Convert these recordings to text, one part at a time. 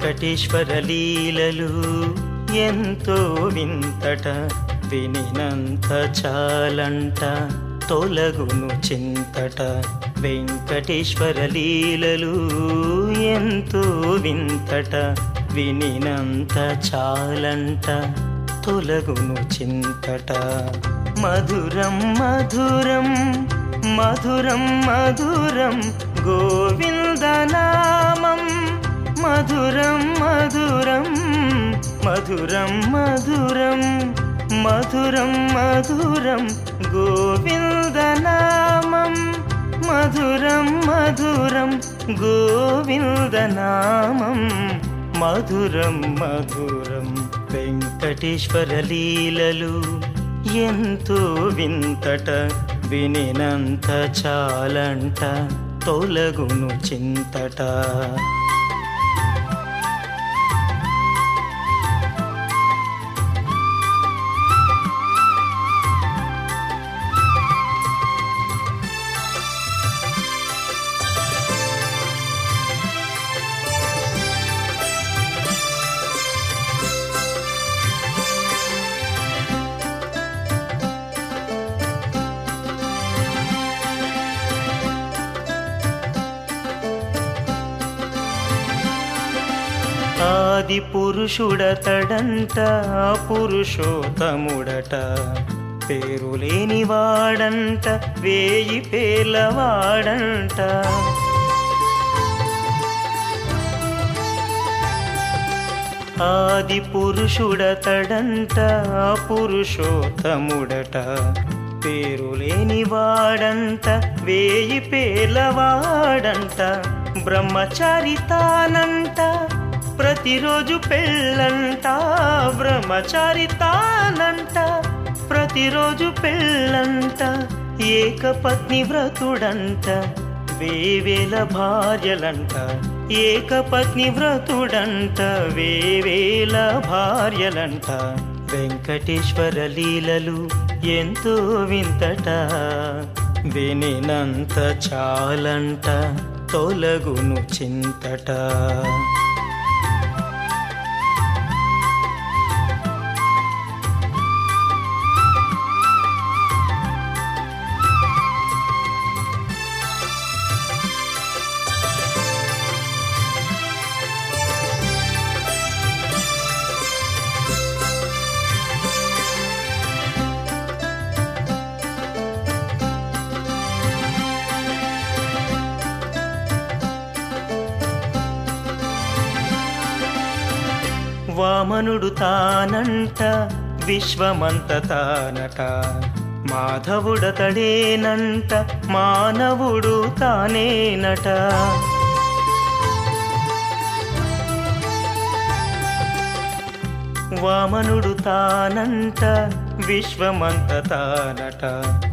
వెంకటేశ్వర లీలలు ఎంతో వింతట వినినంత చాలంట తొలగును చింతట వెంకటేశ్వర లీలలు ఎంతో వింతట వినినంత చాలంట తొలగును చింతట మధురం మధురం మధురం మధురం గోవిందనామం మధురం మధురం మధురం మధురం మధురం మధురం గోవిందనామం మధురం మధురం గోవిందనామం మధురం మధురం వెంకటేశ్వర లీలలు ఎంతో వింతట వినినంత చాలంట తొలగును చింతట ఆది పురుషుడతడంట పురుషోత్తముడట పేరు లేని వాడంట వేయి పేలవాడంట ఆది పురుషుడతడంట పురుషోత్తముడట పేరు లేని వాడంట వేయి పేలవాడంట బ్రహ్మచారి తానంట ప్రతిరోజు పెళ్ళంట బ్రహ్మచారి తానంట ప్రతిరోజు పెళ్ళంట ఏకపత్ని వ్రతుడంట వేవేల భార్యలంట ఏకపత్ని వ్రతుడంట వేవేల భార్యలంట వెంకటేశ్వర లీలలు ఎంతో వింతట వినినంత చాలంట తొలగును చింతట వామనుడు తానంట విశ్వమంత తానట మాధవుడతడేనంట మానవుడు తానేనట వామనుడు తానంట విశ్వమంత తానట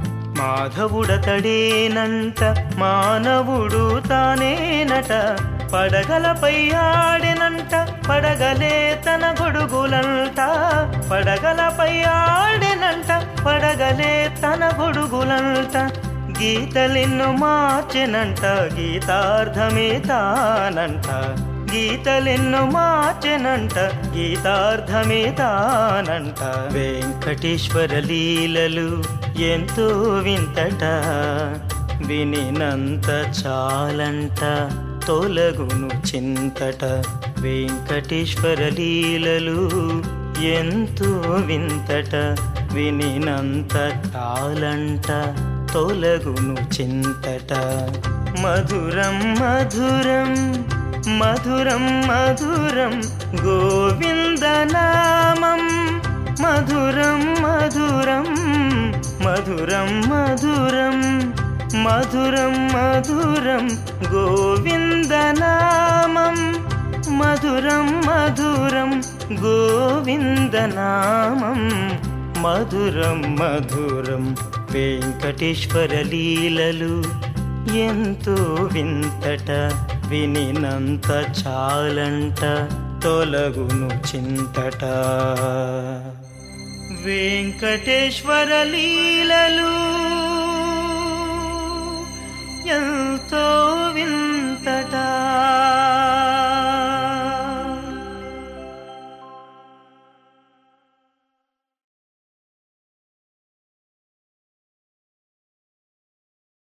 మాధవుడతడేనంట మానవుడు తానేనట పడగలపై ఆడెనంట పడగలే తన గొడుగులంట పడగలపై ఆడెనంట పడగలే తన గొడుగులంట గీతలెన్ను మార్చెనంట గీతార్థమే తానంట గీతలెన్ను మార్చెనంట గీతార్థమే తానంట వెంకటేశ్వర లీలలు ఎంతో వింతట వినినంత చాలంట తొలగును చింతట వెంకటేశ్వర లీలలు ఎంతో వింతట వినినంత చాలంట తొలగును చింతట మధురం మధురం మధురం మధురం గోవిందనామం మధురం మధురం మధురం మధురం మధురం మధురం గోవిందనామం మధురం మధురం గోవిందనామం మధురం మధురం వెంకటేశ్వర లీలలు ఎంతో వింతట వినినంత చాలంట తొలగును చింతట వెంకటేశ్వర లీలలు ఎంతో వింతట